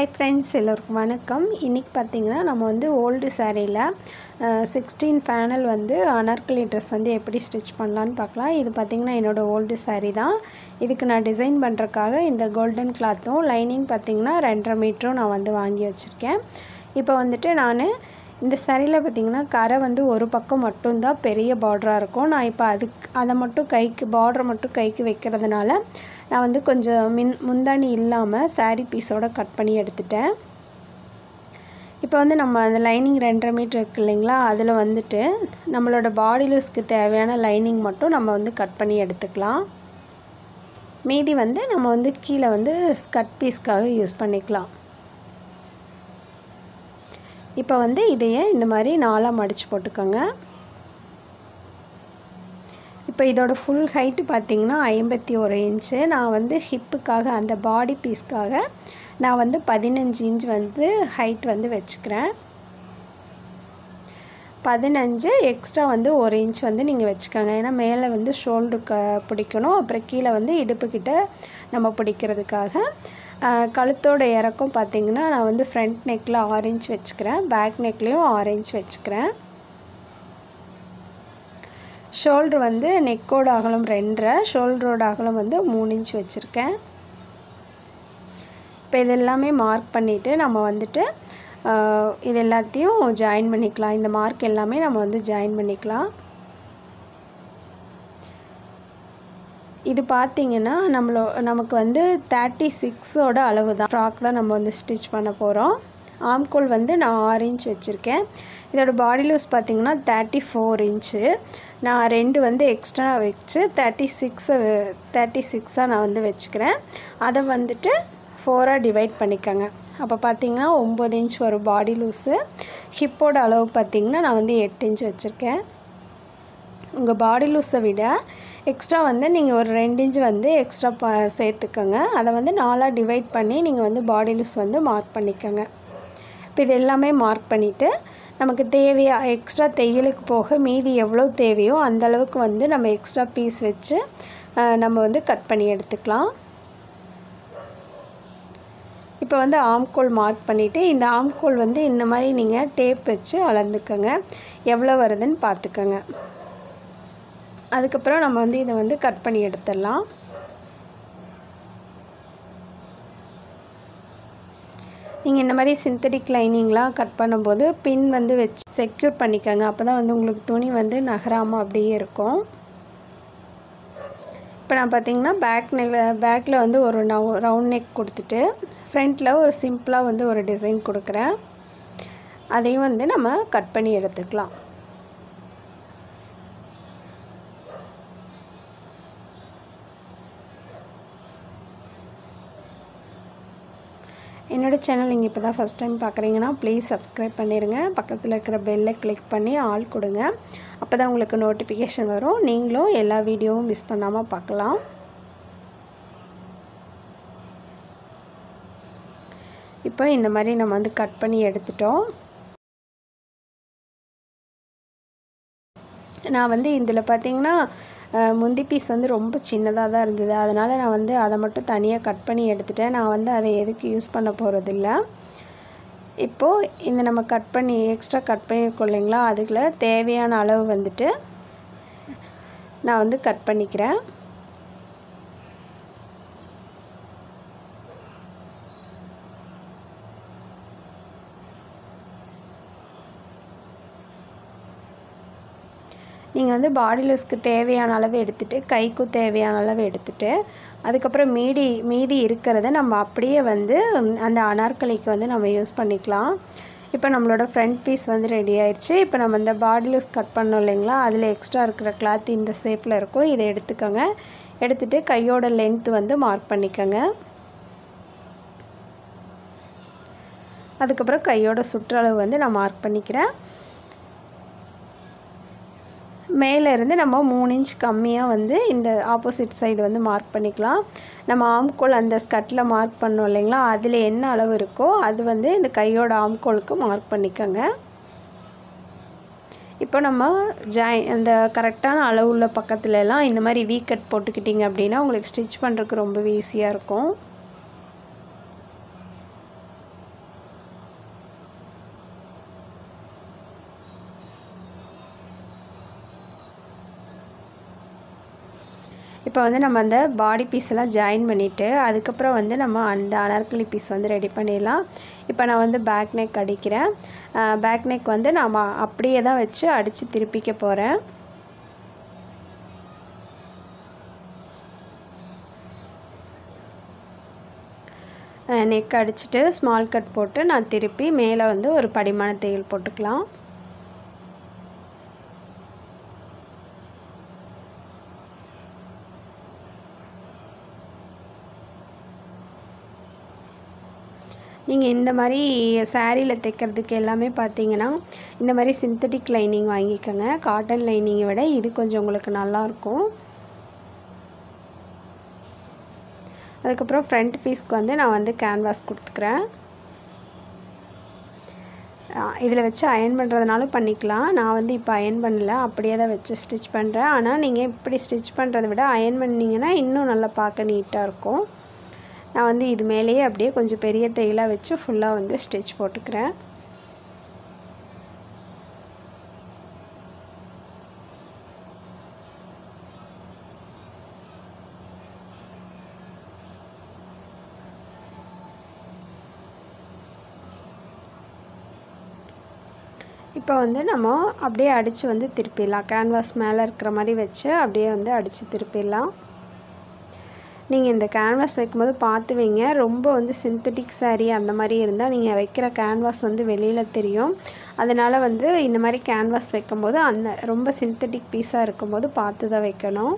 hi friends எல்லோருக்கும் வணக்கம் இன்றைக்கி பார்த்தீங்கன்னா நம்ம வந்து ஓல்டு சாரியில் சிக்ஸ்டீன் பேனல் வந்து அனார்கலி ட்ரெஸ் வந்து எப்படி ஸ்டிச் பண்ணலான்னு பார்க்கலாம் இது பார்த்திங்கன்னா என்னோடய ஓல்டு saree தான் இதுக்கு நான் டிசைன் பண்ணுறக்காக இந்த கோல்டன் கிளாத்தும் லைனிங் பார்த்திங்கன்னா ரெண்டரை மீட்டரும் நான் வந்து வாங்கி வச்சுருக்கேன் இப்போ வந்துட்டு நான் இந்த சரியில் பார்த்திங்கன்னா கரை வந்து ஒரு பக்கம் மட்டும்தான் பெரிய பார்டராக இருக்கும் நான் இப்போ அதுக்கு அதை மட்டும் கைக்கு பார்டரை மட்டும் கைக்கு வைக்கிறதுனால நான் வந்து கொஞ்சம் மின் முந்தாணி இல்லாமல் saree பீஸோட கட் பண்ணி எடுத்துட்டேன் இப்போ வந்து நம்ம அந்த லைனிங் ரெண்டரை மீட்டர் இருக்கு இல்லைங்களா அதில் வந்துட்டு நம்மளோட பாடி லூஸ்க்கு தேவையான லைனிங் மட்டும் நம்ம வந்து கட் பண்ணி எடுத்துக்கலாம் மீதி வந்து நம்ம வந்து கீழே வந்து கட் பீஸ்க்காக யூஸ் பண்ணிக்கலாம் இப்போ வந்து இதையே இந்த மாதிரி நாலாக மடித்து போட்டுக்கோங்க இப்போ இதோட ஃபுல் ஹைட்டு பார்த்திங்கன்னா ஐம்பத்தி ஒரு இன்ச்சு நான் வந்து ஹிப்புக்காக அந்த பாடி பீஸ்க்காக நான் வந்து பதினஞ்சு இன்ச் வந்து ஹைட் வந்து வச்சுக்கிறேன் பதினஞ்சு எக்ஸ்ட்ரா வந்து ஒரு இன்ச் வந்து நீங்கள் வச்சுக்கோங்க ஏன்னா மேலே வந்து ஷோல்டருக்கு பிடிக்கணும் அப்புறம் கீழே வந்து இடுப்புக்கிட்ட நம்ம பிடிக்கிறதுக்காக கழுத்தோட இறக்கம் பார்த்திங்கன்னா நான் வந்து ஃப்ரண்ட் நெக்கில் ஆறு இன்ச் வச்சுக்கிறேன் பேக் நெக்லேயும் ஆறு இன்ச் வச்சுக்கிறேன் ஷோல்ட்ரு வந்து நெக்கோட அகலம் ரெண்டரை ஷோல்டரோட அகலம் வந்து மூணு இன்ச் வச்சுருக்கேன் இப்போ இது எல்லாமே மார்க் பண்ணிவிட்டு நம்ம வந்துட்டு இது எல்லாத்தையும் ஜாயின் பண்ணிக்கலாம் இந்த மார்க் எல்லாமே நம்ம வந்து ஜாயின் பண்ணிக்கலாம் இது பார்த்திங்கன்னா நம்மளோ நமக்கு வந்து தேர்ட்டி சிக்ஸோட அளவு தான் ஃப்ராக் தான் நம்ம வந்து ஸ்டிச் பண்ண போகிறோம் ஆம்கோல் வந்து நான் ஆறு இன்ச் வச்சுருக்கேன் இதோட பாடி லூஸ் பார்த்திங்கன்னா தேர்ட்டி ஃபோர் இன்ச்சு நான் ரெண்டு வந்து எக்ஸ்ட்ரா வச்சு தேர்ட்டி சிக்ஸை தேர்ட்டி சிக்ஸாக நான் வந்து வச்சுக்கிறேன் அதை வந்துட்டு ஃபோராக டிவைட் பண்ணிக்கோங்க அப்போ பார்த்திங்கன்னா ஒம்பது இன்ச் வரும் பாடி லூஸு ஹிப்போட அளவு பார்த்திங்கன்னா நான் வந்து எட்டு இன்ச் வச்சுருக்கேன் உங்கள் பாடி லூஸை விட எக்ஸ்ட்ரா வந்து நீங்கள் ஒரு ரெண்டு இன்ச் வந்து எக்ஸ்ட்ரா ப சேர்த்துக்கோங்க அதை வந்து நாலாக டிவைட் பண்ணி நீங்கள் வந்து பாடி லூஸ் வந்து மார்க் பண்ணிக்கோங்க இப்போ இது எல்லாமே மார்க் பண்ணிவிட்டு நமக்கு தேவையா எக்ஸ்ட்ரா தையலுக்கு போக மீதி எவ்வளோ தேவையோ அந்த அளவுக்கு வந்து நம்ம எக்ஸ்ட்ரா பீஸ் வச்சு நம்ம வந்து கட் பண்ணி எடுத்துக்கலாம் இப்போ வந்து ஆம்கோல் மார்க் பண்ணிவிட்டு இந்த ஆம்கோல் வந்து இந்த மாதிரி நீங்கள் டேப் வச்சு அளந்துக்கோங்க எவ்வளோ வருதுன்னு பார்த்துக்கோங்க அதுக்கப்புறம் நம்ம வந்து இதை வந்து கட் பண்ணி எடுத்துடலாம் நீங்கள் இந்த மாதிரி சிந்தட்டிக் லைனிங்லாம் கட் பண்ணும்போது பின் வந்து வச்சு செக்யூர் பண்ணிக்கோங்க அப்போ தான் வந்து உங்களுக்கு துணி வந்து நகராமல் அப்படியே இருக்கும் இப்போ நான் பார்த்தீங்கன்னா பேக் நெக் பேக்கில் வந்து ஒரு நவ் ரவுண்ட் நெக் கொடுத்துட்டு ஃப்ரண்ட்டில் ஒரு சிம்பிளாக வந்து ஒரு டிசைன் கொடுக்குறேன் அதையும் வந்து நம்ம கட் பண்ணி எடுத்துக்கலாம் என்னோடய சேனல் நீங்கள் இப்போ தான் ஃபஸ்ட் டைம் பார்க்குறீங்கன்னா ப்ளீஸ் சப்ஸ்கிரைப் பண்ணிடுங்க பக்கத்தில் இருக்கிற பெல்லை கிளிக் பண்ணி ஆள் கொடுங்க அப்போ தான் உங்களுக்கு நோட்டிஃபிகேஷன் வரும் நீங்களும் எல்லா வீடியோவும் மிஸ் பண்ணாமல் பார்க்கலாம் இப்போ இந்த மாதிரி நம்ம வந்து கட் பண்ணி எடுத்துட்டோம் நான் வந்து இதில் பார்த்திங்கன்னா முந்தி பீஸ் வந்து ரொம்ப சின்னதாக தான் இருந்தது அதனால் நான் வந்து அதை மட்டும் தனியாக கட் பண்ணி எடுத்துட்டேன் நான் வந்து அதை எதுக்கு யூஸ் பண்ண போகிறதில்ல இப்போது இந்த நம்ம கட் பண்ணி எக்ஸ்ட்ரா கட் பண்ணியிருக்கோம் இல்லைங்களா அதுக்குள்ள தேவையான அளவு வந்துட்டு நான் வந்து கட் பண்ணிக்கிறேன் நீங்கள் வந்து பாடி லூஸ்க்கு தேவையான அளவு எடுத்துகிட்டு கைக்கும் தேவையான அளவு எடுத்துகிட்டு அதுக்கப்புறம் மீதி மீதி இருக்கிறத நம்ம அப்படியே வந்து அந்த அனார்கலிக்கு வந்து நம்ம யூஸ் பண்ணிக்கலாம் இப்போ நம்மளோட ஃப்ரண்ட் பீஸ் வந்து ரெடி ஆயிடுச்சு இப்போ நம்ம இந்த பாடி லூஸ் கட் பண்ணோம் இல்லைங்களா அதில் எக்ஸ்ட்ரா இருக்கிற கிளாத் இந்த ஷேப்பில் இருக்கும் இதை எடுத்துக்கோங்க எடுத்துகிட்டு கையோட லென்த் வந்து மார்க் பண்ணிக்கோங்க அதுக்கப்புறம் கையோட சுற்றளவு வந்து நான் மார்க் பண்ணிக்கிறேன் மேலே இருந்து நம்ம மூணு இன்ச் கம்மியாக வந்து இந்த ஆப்போசிட் சைடு வந்து மார்க் பண்ணிக்கலாம் நம்ம ஆம்கோல் அந்த ஸ்கட்டில் மார்க் பண்ணோம் இல்லைங்களா அதில் என்ன அளவு இருக்கோ அது வந்து இந்த கையோட ஆம்கோலுக்கு மார்க் பண்ணிக்கோங்க இப்போ நம்ம ஜாய் அந்த கரெக்டான அளவு உள்ள பக்கத்துலலாம் இந்த மாதிரி வீ கட் போட்டுக்கிட்டிங்க அப்படின்னா உங்களுக்கு ஸ்டிச் பண்ணுறதுக்கு ரொம்பவே ஈஸியாக இருக்கும் இப்போ வந்து நம்ம அந்த பாடி பீஸ் எல்லாம் ஜாயின் பண்ணிவிட்டு அதுக்கப்புறம் வந்து நம்ம அந்த அனார்கலி பீஸ் வந்து ரெடி பண்ணிடலாம் இப்போ நான் வந்து பேக் நெக் அடிக்கிறேன் பேக் நெக் வந்து நான் அப்படியே தான் வச்சு அடித்து திருப்பிக்க போகிறேன் நெக் அடிச்சுட்டு ஸ்மால் கட் போட்டு நான் திருப்பி மேலே வந்து ஒரு படிமான தையல் போட்டுக்கலாம் நீங்கள் இந்த மாதிரி சேரீயில் தைக்கிறதுக்கு எல்லாமே பார்த்தீங்கன்னா இந்த மாதிரி சிந்தட்டிக் லைனிங் வாங்கிக்கோங்க காட்டன் லைனிங்கை விட இது கொஞ்சம் உங்களுக்கு நல்லாயிருக்கும் அதுக்கப்புறம் ஃப்ரண்ட் பீஸ்க்கு வந்து நான் வந்து கேன்வாஸ் கொடுத்துக்கிறேன் இதில் வச்சு அயன் பண்ணுறதுனாலும் பண்ணிக்கலாம் நான் வந்து இப்போ அயன் பண்ணல அப்படியே தான் வச்சு ஸ்டிச் பண்ணுறேன் ஆனால் நீங்கள் இப்படி ஸ்டிச் பண்ணுறதை விட அயன் பண்ணிங்கன்னா இன்னும் நல்லா பார்க்க நீட்டாக இருக்கும் நான் வந்து இது மேலேயே அப்படியே கொஞ்சம் பெரிய தையலாக வச்சு ஃபுல்லாக வந்து ஸ்டிச் போட்டுக்கிறேன் இப்போ வந்து நம்ம அப்படியே அடித்து வந்து திருப்பிடலாம் கேன்வாஸ் மேலே இருக்கிற மாதிரி வச்சு அப்படியே வந்து அடித்து திருப்பிடலாம் நீங்கள் இந்த கேன்வாஸ் வைக்கும்போது பார்த்து வைங்க ரொம்ப வந்து சிந்தட்டிக் சாரீ அந்த மாதிரி இருந்தால் நீங்கள் வைக்கிற கேன்வாஸ் வந்து வெளியில் தெரியும் அதனால் வந்து இந்த மாதிரி கேன்வாஸ் வைக்கும்போது அந்த ரொம்ப சிந்தட்டிக் பீஸாக இருக்கும்போது பார்த்து தான் வைக்கணும்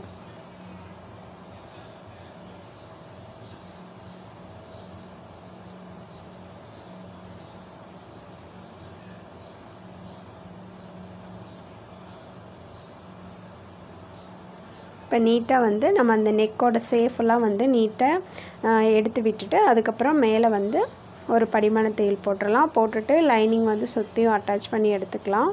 இப்போ நீட்டாக வந்து நம்ம அந்த நெக்கோட சேஃபெல்லாம் வந்து நீட்டாக எடுத்து விட்டுட்டு அதுக்கப்புறம் மேலே வந்து ஒரு படிமான தையல் போட்டுடலாம் போட்டுட்டு லைனிங் வந்து சுற்றியும் அட்டாச் பண்ணி எடுத்துக்கலாம்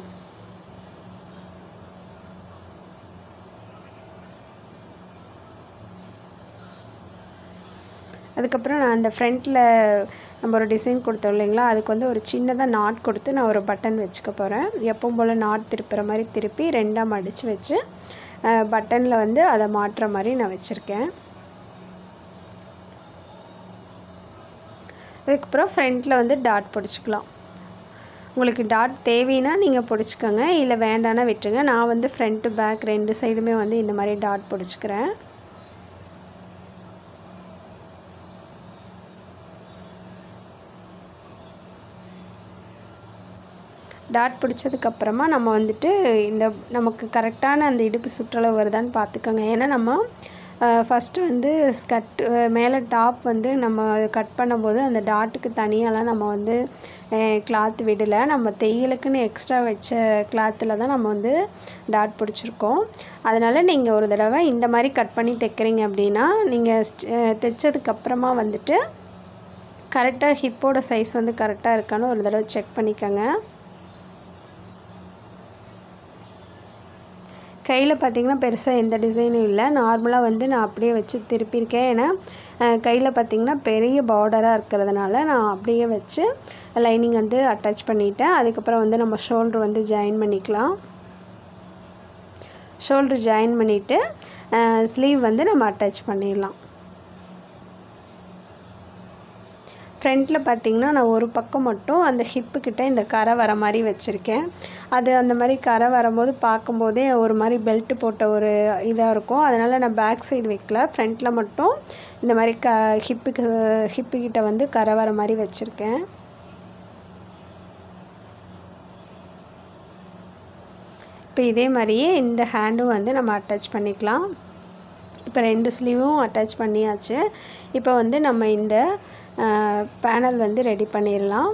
அதுக்கப்புறம் நான் அந்த ஃப்ரண்ட்டில் நம்ம ஒரு டிசைன் கொடுத்தோம் இல்லைங்களா அதுக்கு வந்து ஒரு சின்னதாக நாட் கொடுத்து நான் ஒரு பட்டன் வச்சுக்க போகிறேன் எப்பவும் போல் நாட் திருப்புற மாதிரி திருப்பி ரெண்டாக மடித்து வச்சு பட்டனில் வந்து அதை மாட்டுற மாதிரி நான் வச்சுருக்கேன் அதுக்கப்புறம் ஃப்ரண்ட்டில் வந்து டாட் பிடிச்சிக்கலாம் உங்களுக்கு டாட் தேவைன்னா நீங்கள் பிடிச்சிக்கோங்க இல்லை வேண்டானா விட்டுருங்க நான் வந்து ஃப்ரண்ட்டு பேக் ரெண்டு சைடுமே வந்து இந்த மாதிரி டாட் பிடிச்சிக்கிறேன் டாட் பிடிச்சதுக்கப்புறமா நம்ம வந்துட்டு இந்த நமக்கு கரெக்டான அந்த இடுப்பு சுற்றளவு வருதான்னு பார்த்துக்கோங்க ஏன்னா நம்ம ஃபஸ்ட்டு வந்து கட் மேலே டாப் வந்து நம்ம கட் பண்ணும்போது அந்த டாட்டுக்கு தனியாலாம் நம்ம வந்து கிளாத் விடலை நம்ம தையலுக்குன்னு எக்ஸ்ட்ரா வச்ச கிளாத்தில் தான் நம்ம வந்து டாட் பிடிச்சிருக்கோம் அதனால் நீங்கள் ஒரு தடவை இந்த மாதிரி கட் பண்ணி தைக்கிறீங்க அப்படின்னா நீங்கள் தைச்சதுக்கப்புறமா வந்துட்டு கரெக்டாக ஹிப்போட சைஸ் வந்து கரெக்டாக இருக்கான்னு ஒரு தடவை செக் பண்ணிக்கோங்க கையில் பார்த்திங்கன்னா பெருசாக எந்த டிசைனும் இல்லை நார்மலாக வந்து நான் அப்படியே வச்சு திருப்பியிருக்கேன் ஏன்னா கையில் பார்த்திங்கன்னா பெரிய பார்டராக இருக்கிறதுனால நான் அப்படியே வச்சு லைனிங் வந்து அட்டாச் பண்ணிட்டேன் அதுக்கப்புறம் வந்து நம்ம ஷோல்ட்ரு வந்து ஜாயின் பண்ணிக்கலாம் ஷோல்ட்ரு ஜாயின் பண்ணிவிட்டு ஸ்லீவ் வந்து நம்ம அட்டாச் பண்ணிடலாம் ஃப்ரண்ட்டில் பார்த்திங்கன்னா நான் ஒரு பக்கம் மட்டும் அந்த ஹிப்புக்கிட்ட இந்த கரை வர மாதிரி வச்சுருக்கேன் அது அந்த மாதிரி கரை வரும்போது பார்க்கும்போதே ஒரு மாதிரி பெல்ட்டு போட்ட ஒரு இதாக இருக்கும் அதனால் நான் பேக் சைடு வைக்கல ஃப்ரண்ட்டில் மட்டும் இந்த மாதிரி க ஹிப்புக்கு ஹிப்புக்கிட்ட வந்து கரை வர மாதிரி வச்சுருக்கேன் இப்போ இதே மாதிரியே இந்த ஹேண்டும் வந்து நம்ம அட்டாச் பண்ணிக்கலாம் இப்போ ரெண்டு ஸ்லீவும் அட்டாச் பண்ணியாச்சு இப்போ வந்து நம்ம இந்த பேனல் வந்து ரெடி பண்ணிடலாம்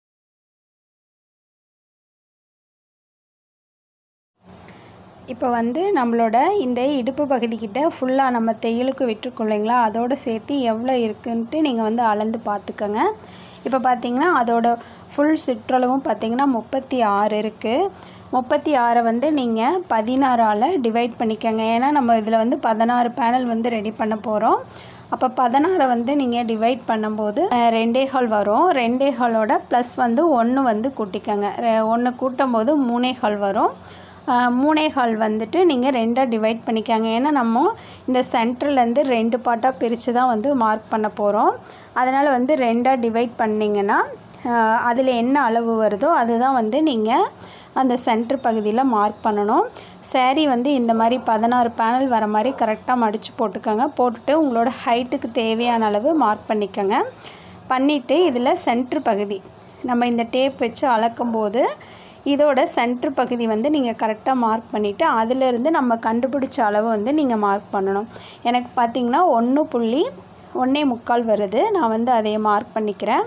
இப்போ வந்து நம்மளோட இந்த இடுப்பு பகுதிக்கிட்ட ஃபுல்லாக நம்ம தையலுக்கு விட்டுருக்கோம் இல்லைங்களா அதோடு சேர்த்து எவ்வளோ இருக்குன்ட்டு நீங்கள் வந்து அளந்து பார்த்துக்கோங்க இப்போ பார்த்தீங்கன்னா அதோட ஃபுல் சுற்றளவும் பார்த்தீங்கன்னா முப்பத்தி ஆறு இருக்குது முப்பத்தி ஆறை வந்து நீங்கள் பதினாறால் டிவைட் பண்ணிக்கோங்க ஏன்னா நம்ம இதில் வந்து பதினாறு பேனல் வந்து ரெடி பண்ண போகிறோம் அப்போ பதினாறை வந்து நீங்கள் டிவைட் பண்ணும்போது ரெண்டே ஹால் வரும் ரெண்டே ஹாலோட ப்ளஸ் வந்து ஒன்று வந்து கூட்டிக்கோங்க ஒன்று கூட்டும் போது மூணே ஹால் வரும் மூணே கால் வந்துட்டு நீங்கள் ரெண்டாக டிவைட் பண்ணிக்காங்க ஏன்னா நம்ம இந்த சென்டர்லேருந்து ரெண்டு பார்ட்டாக பிரித்து தான் வந்து மார்க் பண்ண போகிறோம் அதனால் வந்து ரெண்டாக டிவைட் பண்ணிங்கன்னா அதில் என்ன அளவு வருதோ அதுதான் வந்து நீங்கள் அந்த சென்டர் பகுதியில் மார்க் பண்ணணும் சேரீ வந்து இந்த மாதிரி பதினாறு பேனல் வர மாதிரி கரெக்டாக மடித்து போட்டுக்கோங்க போட்டுட்டு உங்களோட ஹைட்டுக்கு தேவையான அளவு மார்க் பண்ணிக்கோங்க பண்ணிவிட்டு இதில் சென்ட்ரு பகுதி நம்ம இந்த டேப் வச்சு அளக்கும்போது இதோட சென்ட்ரு பகுதி வந்து நீங்கள் கரெக்டாக மார்க் பண்ணிவிட்டு அதிலிருந்து நம்ம கண்டுபிடிச்ச அளவு வந்து நீங்கள் மார்க் பண்ணணும் எனக்கு பார்த்திங்கன்னா ஒன்று புள்ளி ஒன்றே முக்கால் வருது நான் வந்து அதை மார்க் பண்ணிக்கிறேன்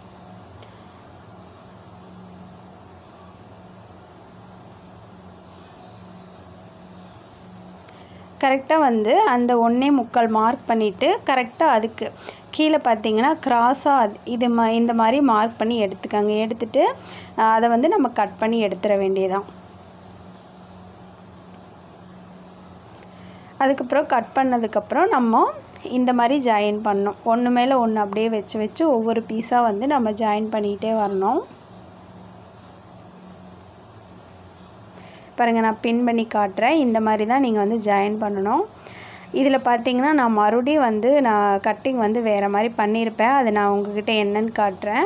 கரெக்டாக வந்து அந்த ஒன்றே முக்கால் மார்க் பண்ணிவிட்டு கரெக்டாக அதுக்கு கீழே பார்த்தீங்கன்னா க்ராஸாக இது மா இந்த மாதிரி மார்க் பண்ணி எடுத்துக்கோங்க எடுத்துட்டு அதை வந்து நம்ம கட் பண்ணி எடுத்துட வேண்டியதான் அதுக்கப்புறம் கட் பண்ணதுக்கப்புறம் நம்ம இந்த மாதிரி ஜாயின் பண்ணணும் ஒன்று மேலே ஒன்று அப்படியே வச்சு வச்சு ஒவ்வொரு பீஸாக வந்து நம்ம ஜாயின் பண்ணிகிட்டே வரணும் பாருங்கள் நான் பின் பண்ணி காட்டுறேன் இந்த மாதிரி தான் நீங்கள் வந்து ஜாயின் பண்ணணும் இதில் பார்த்தீங்கன்னா நான் மறுபடியும் வந்து நான் கட்டிங் வந்து வேறு மாதிரி பண்ணியிருப்பேன் அது நான் உங்ககிட்ட என்னன்னு காட்டுறேன்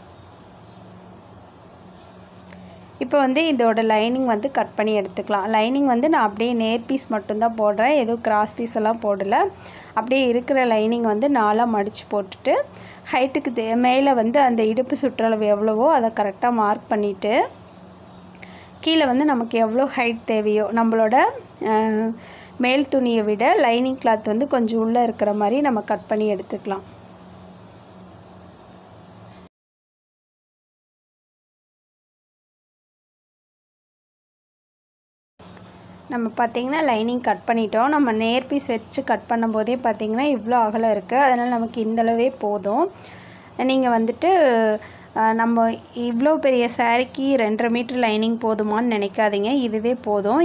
இப்போ வந்து இதோட லைனிங் வந்து கட் பண்ணி எடுத்துக்கலாம் லைனிங் வந்து நான் அப்படியே நேர் பீஸ் மட்டும்தான் போடுறேன் எதுவும் கிராஸ் பீஸ் எல்லாம் போடலை அப்படியே இருக்கிற லைனிங் வந்து நாலாக மடித்து போட்டுட்டு ஹைட்டுக்கு தே மேலே வந்து அந்த இடுப்பு சுற்றளவு எவ்வளவோ அதை கரெக்டாக மார்க் பண்ணிவிட்டு கீழே வந்து நமக்கு எவ்வளோ ஹைட் தேவையோ நம்மளோட மேல் துணியை விட லைனிங் கிளாத் வந்து கொஞ்சம் உள்ளே இருக்கிற மாதிரி நம்ம கட் பண்ணி எடுத்துக்கலாம் நம்ம பார்த்திங்கன்னா லைனிங் கட் பண்ணிட்டோம் நம்ம நேர் பீஸ் வச்சு கட் பண்ணும்போதே பார்த்திங்கன்னா இவ்வளோ அகலம் இருக்குது அதனால் நமக்கு இந்தளவே போதும் நீங்கள் வந்துட்டு நம்ம இவ்வளோ பெரிய சாரிக்கு ரெண்டரை மீட்டர் லைனிங் போதுமான்னு நினைக்காதீங்க இதுவே போதும்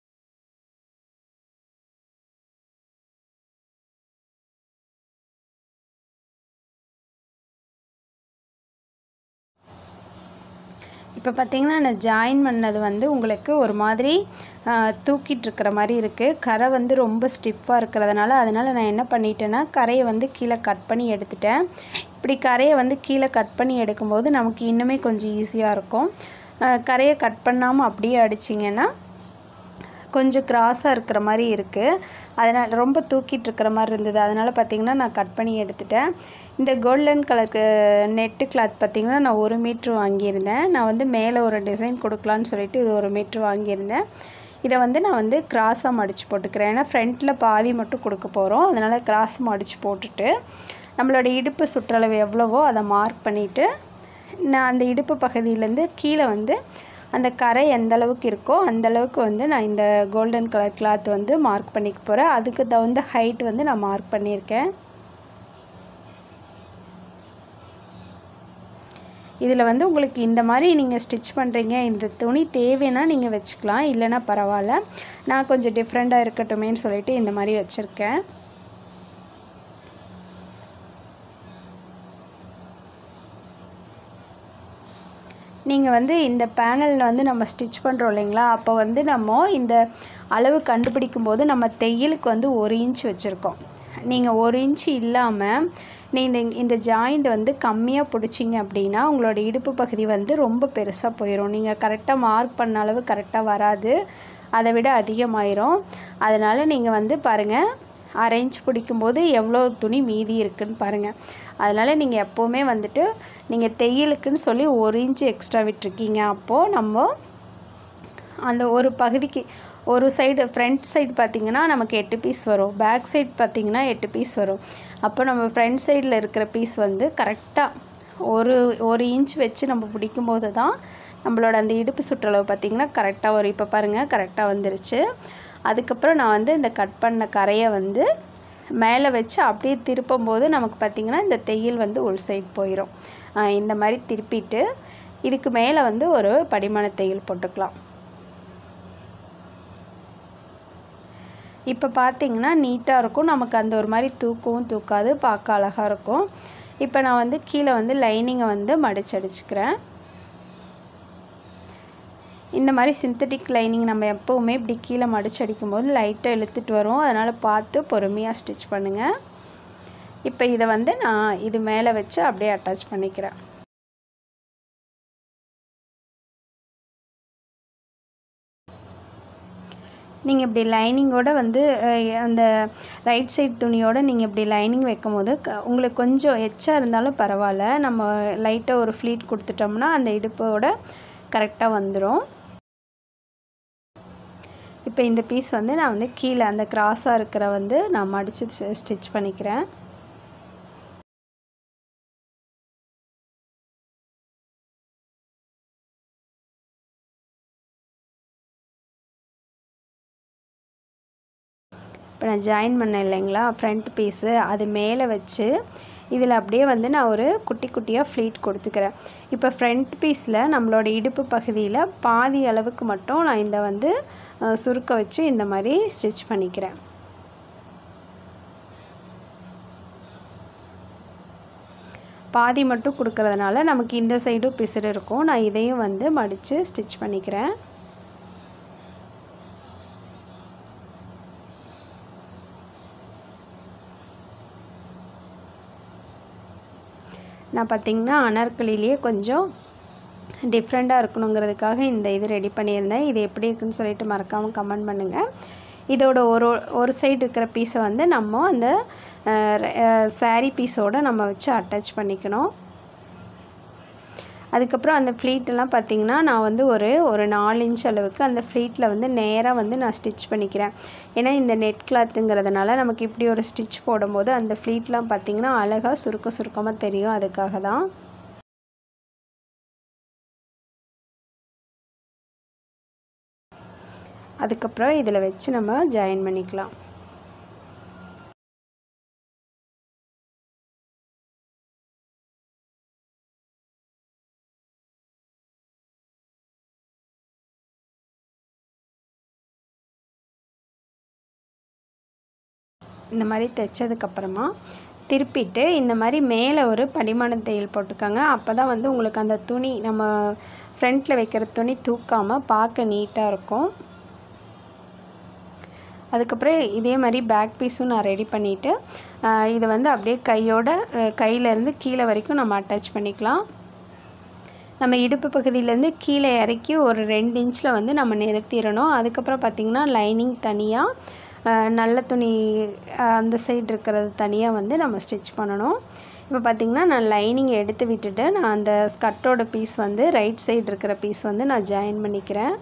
இப்போ பார்த்தீங்கன்னா நான் ஜாயின் பண்ணது வந்து உங்களுக்கு ஒரு மாதிரி தூக்கிட்டு இருக்கிற மாதிரி இருக்குது கரை வந்து ரொம்ப ஸ்டிஃபாக இருக்கிறதுனால அதனால் நான் என்ன பண்ணிட்டேன்னா கரையை வந்து கீழே கட் பண்ணி எடுத்துட்டேன் இப்படி கரையை வந்து கீழே கட் பண்ணி எடுக்கும்போது நமக்கு இன்னுமே கொஞ்சம் ஈஸியாக இருக்கும் கரையை கட் பண்ணாமல் அப்படியே அடிச்சிங்கன்னா கொஞ்சம் கிராஸாக இருக்கிற மாதிரி இருக்குது அதனால் ரொம்ப தூக்கிட்டு இருக்கிற மாதிரி இருந்தது அதனால் பார்த்திங்கன்னா நான் கட் பண்ணி எடுத்துட்டேன் இந்த கோல்டன் கலருக்கு நெட்டு கிளாத் பார்த்திங்கன்னா நான் ஒரு மீட்ரு வாங்கியிருந்தேன் நான் வந்து மேலே ஒரு டிசைன் கொடுக்கலான்னு சொல்லிட்டு இது ஒரு மீட்ரு வாங்கியிருந்தேன் இதை வந்து நான் வந்து கிராஸாக மடித்து போட்டுக்கிறேன் ஏன்னா ஃப்ரண்ட்டில் பாதி மட்டும் கொடுக்க போகிறோம் அதனால் கிராஸ் மடித்து போட்டுட்டு நம்மளோட இடுப்பு சுற்றளவு எவ்வளவோ அதை மார்க் பண்ணிவிட்டு நான் அந்த இடுப்பு பகுதியிலேருந்து கீழே வந்து அந்த கரை எந்த அளவுக்கு இருக்கோ அந்த அளவுக்கு வந்து நான் இந்த கோல்டன் கலர் கிளாத் வந்து மார்க் பண்ணிக்க போகிறேன் அதுக்கு தகுந்த ஹைட் வந்து நான் மார்க் பண்ணியிருக்கேன் இதில் வந்து உங்களுக்கு இந்த மாதிரி நீங்கள் ஸ்டிச் பண்ணுறீங்க இந்த துணி தேவைன்னா நீங்கள் வச்சுக்கலாம் இல்லைன்னா பரவாயில்ல நான் கொஞ்சம் டிஃப்ரெண்ட்டாக இருக்கட்டுமேன்னு சொல்லிட்டு இந்த மாதிரி வச்சுருக்கேன் நீங்கள் வந்து இந்த பேனலில் வந்து நம்ம ஸ்டிச் பண்ணுறோம் இல்லைங்களா அப்போ வந்து நம்ம இந்த அளவு கண்டுபிடிக்கும் போது நம்ம தையலுக்கு வந்து ஒரு இன்ச் வச்சுருக்கோம் நீங்கள் ஒரு இன்ச் இல்லாமல் நீங்கள் இந்த ஜாயிண்ட் வந்து கம்மியாக பிடிச்சிங்க அப்படின்னா உங்களோட இடுப்பு பகுதி வந்து ரொம்ப பெருசாக போயிடும் நீங்கள் கரெக்டாக மார்க் பண்ண அளவு கரெக்டாக வராது அதை விட அதிகமாயிரும் அதனால் நீங்கள் வந்து பாருங்கள் அரேஞ்ச் பிடிக்கும்போது எவ்வளோ துணி மீதி இருக்குதுன்னு பாருங்கள் அதனால் நீங்கள் எப்போவுமே வந்துட்டு நீங்கள் தையலுக்குன்னு சொல்லி ஒரு இன்ச்சு எக்ஸ்ட்ரா விட்டுருக்கீங்க அப்போது நம்ம அந்த ஒரு பகுதிக்கு ஒரு சைடு ஃப்ரண்ட் சைடு பார்த்திங்கன்னா நமக்கு எட்டு பீஸ் வரும் பேக் சைடு பார்த்திங்கன்னா எட்டு பீஸ் வரும் அப்போ நம்ம ஃப்ரண்ட் சைடில் இருக்கிற பீஸ் வந்து கரெக்டாக ஒரு ஒரு இன்ச் வச்சு நம்ம பிடிக்கும்போது தான் நம்மளோட அந்த இடுப்பு சுற்றளவு பார்த்திங்கன்னா கரெக்டாக வரும் இப்போ பாருங்கள் கரெக்டாக வந்துருச்சு அதுக்கப்புறம் நான் வந்து இந்த கட் பண்ண கரையை வந்து மேலே வச்சு அப்படியே திருப்பும் போது நமக்கு பார்த்திங்கன்னா இந்த தையல் வந்து உள் சைடு போயிடும் இந்த மாதிரி திருப்பிட்டு இதுக்கு மேலே வந்து ஒரு படிமான தையல் போட்டுக்கலாம் இப்போ பார்த்திங்கன்னா நீட்டாக இருக்கும் நமக்கு அந்த ஒரு மாதிரி தூக்கவும் தூக்காது பார்க்க அழகாக இருக்கும் இப்போ நான் வந்து கீழே வந்து லைனிங்கை வந்து மடிச்சடிச்சுக்கிறேன் இந்த மாதிரி சிந்தட்டிக் லைனிங் நம்ம எப்போவுமே இப்படி கீழே மடிச்சு அடிக்கும்போது லைட்டாக இழுத்துட்டு வரும் அதனால் பார்த்து பொறுமையாக ஸ்டிச் பண்ணுங்கள் இப்போ இதை வந்து நான் இது மேலே வச்சு அப்படியே அட்டாச் பண்ணிக்கிறேன் நீங்கள் இப்படி லைனிங்கோட வந்து அஹ், அந்த ரைட் சைடு துணியோட நீங்கள் இப்படி லைனிங் வைக்கும் போது க உங்களுக்கு கொஞ்சம் எச்சா இருந்தாலும் பரவாயில்ல நம்ம லைட்டாக ஒரு ஃப்ளீட் கொடுத்துட்டோம்னா அந்த இடுப்போட கரெக்டாக வந்துடும் இப்போ இந்த பீஸ் வந்து நான் வந்து கீழே அந்த கிராஸாக இருக்கிற வந்து நான் மடித்து ஸ்டிச் பண்ணிக்கிறேன் இப்போ நான் ஜாயின் பண்ணேன் இல்லைங்களா ஃப்ரண்ட் பீஸு அது மேலே வச்சு இதில் அப்படியே வந்து நான் ஒரு குட்டி குட்டியாக ஃப்ளீட் கொடுத்துக்கிறேன் இப்போ ஃப்ரண்ட் பீஸில் நம்மளோட இடுப்பு பகுதியில் பாதி அளவுக்கு மட்டும் நான் இந்த வந்து அஹ், சுருக்க வச்சு இந்த மாதிரி ஸ்டிச் பண்ணிக்கிறேன் பாதி மட்டும் கொடுக்கறதுனால நமக்கு இந்த சைடும் பிசுறு இருக்கும் நான் இதையும் வந்து மடித்து ஸ்டிச் பண்ணிக்கிறேன் நான் பார்த்திங்கன்னா அனார்கலிலேயே கொஞ்சம் டிஃப்ரெண்ட்டாக இருக்கணுங்கிறதுக்காக இந்த இது ரெடி பண்ணியிருந்தேன் இது எப்படி இருக்குன்னு சொல்லிட்டு மறக்காமல் கமெண்ட் பண்ணுங்கள் இதோட ஒரு ஒரு சைடு இருக்கிற பீஸை வந்து நம்ம அந்த சாரீ பீஸோடு நம்ம வச்சு அட்டாச் பண்ணிக்கணும் அதுக்கப்புறம் அந்த ஃப்ளீட்டெல்லாம் பார்த்திங்கன்னா நான் வந்து ஒரு ஒரு நாலு இன்ச் அளவுக்கு அந்த ஃப்ளீட்டில் வந்து நேராக வந்து நான் ஸ்டிச் பண்ணிக்கிறேன் ஏன்னா இந்த நெட் கிளாத்துங்கிறதுனால நமக்கு இப்படி ஒரு ஸ்டிச் போடும்போது அந்த ஃப்ளீட்லாம் பார்த்திங்கன்னா அழகாக சுருக்க சுருக்கமாக தெரியும் அதுக்காக தான் அதுக்கப்புறம் இதில் வச்சு நம்ம ஜாயின் பண்ணிக்கலாம் இந்த மாதிரி தைச்சதுக்கப்புறமா திருப்பிட்டு இந்த மாதிரி மேலே ஒரு படிமான தையல் போட்டுக்கோங்க அப்போ தான் வந்து உங்களுக்கு அந்த துணி நம்ம ஃப்ரண்ட்டில் வைக்கிற துணி தூக்காமல் பார்க்க நீட்டாக இருக்கும் அதுக்கப்புறம் இதே மாதிரி பேக் பீஸும் நான் ரெடி பண்ணிவிட்டு இதை வந்து அப்படியே கையோட அஹ், கையிலேருந்து கீழே வரைக்கும் நம்ம அட்டாச் பண்ணிக்கலாம் நம்ம இடுப்பு பகுதியிலேருந்து கீழே இறக்கி ஒரு ரெண்டு இன்ச்சில் வந்து நம்ம நிறுத்திடணும் அதுக்கப்புறம் பார்த்திங்கன்னா லைனிங் தனியாக நல்ல துணி அஹ், அந்த சைடு இருக்கிறது தனியாக வந்து நம்ம ஸ்டிச் பண்ணணும் இப்போ பார்த்திங்கன்னா நான் லைனிங் எடுத்து விட்டுட்டு நான் அந்த ஸ்கர்ட்டோட பீஸ் வந்து ரைட் சைடு இருக்கிற பீஸ் வந்து நான் ஜாயின் பண்ணிக்கிறேன்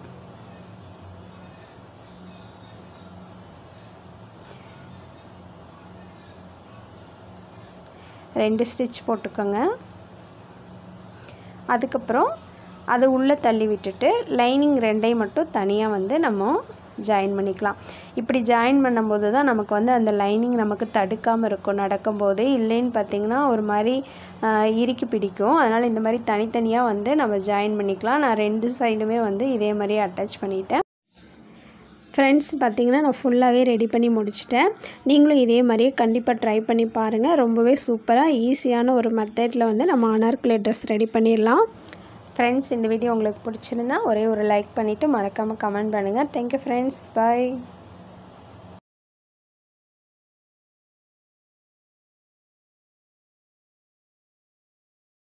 ரெண்டு ஸ்டிச் போட்டுக்கோங்க அதுக்கப்புறம் அதை உள்ளே தள்ளி விட்டுட்டு லைனிங் ரெண்டையும் மட்டும் தனியாக வந்து நம்ம ஜாயின் பண்ணிக்கலாம் இப்படி ஜாயின் பண்ணும்போது தான் நமக்கு வந்து அந்த லைனிங் நமக்கு தடுக்காமல் இருக்கும் நடக்கும்போது இல்லைன்னு பார்த்தீங்கன்னா ஒரு மாதிரி ஆஹ், இறுக்கி பிடிக்கும் அதனால் இந்த மாதிரி தனித்தனியாக வந்து நம்ம ஜாயின் பண்ணிக்கலாம் நான் ரெண்டு சைடுமே வந்து இதே மாதிரி அட்டாச் பண்ணிட்டேன் ஃப்ரெண்ட்ஸ் பார்த்தீங்கன்னா நான் ஃபுல்லாகவே ரெடி பண்ணி முடிச்சிட்டேன் நீங்களும் இதே மாதிரியே கண்டிப்பாக ட்ரை பண்ணி பாருங்கள் ரொம்பவே சூப்பராக ஈஸியான ஒரு மெத்தடில் வந்து நம்ம அனார்கலி ட்ரெஸ் ரெடி பண்ணிடலாம் ஃப்ரெண்ட்ஸ் இந்த வீடியோ உங்களுக்கு பிடிச்சிருந்தா ஒரே ஒரு லைக் பண்ணிவிட்டு மறக்காமல் கமெண்ட் பண்ணுங்கள் தேங்க்யூ ஃப்ரெண்ட்ஸ் பாய்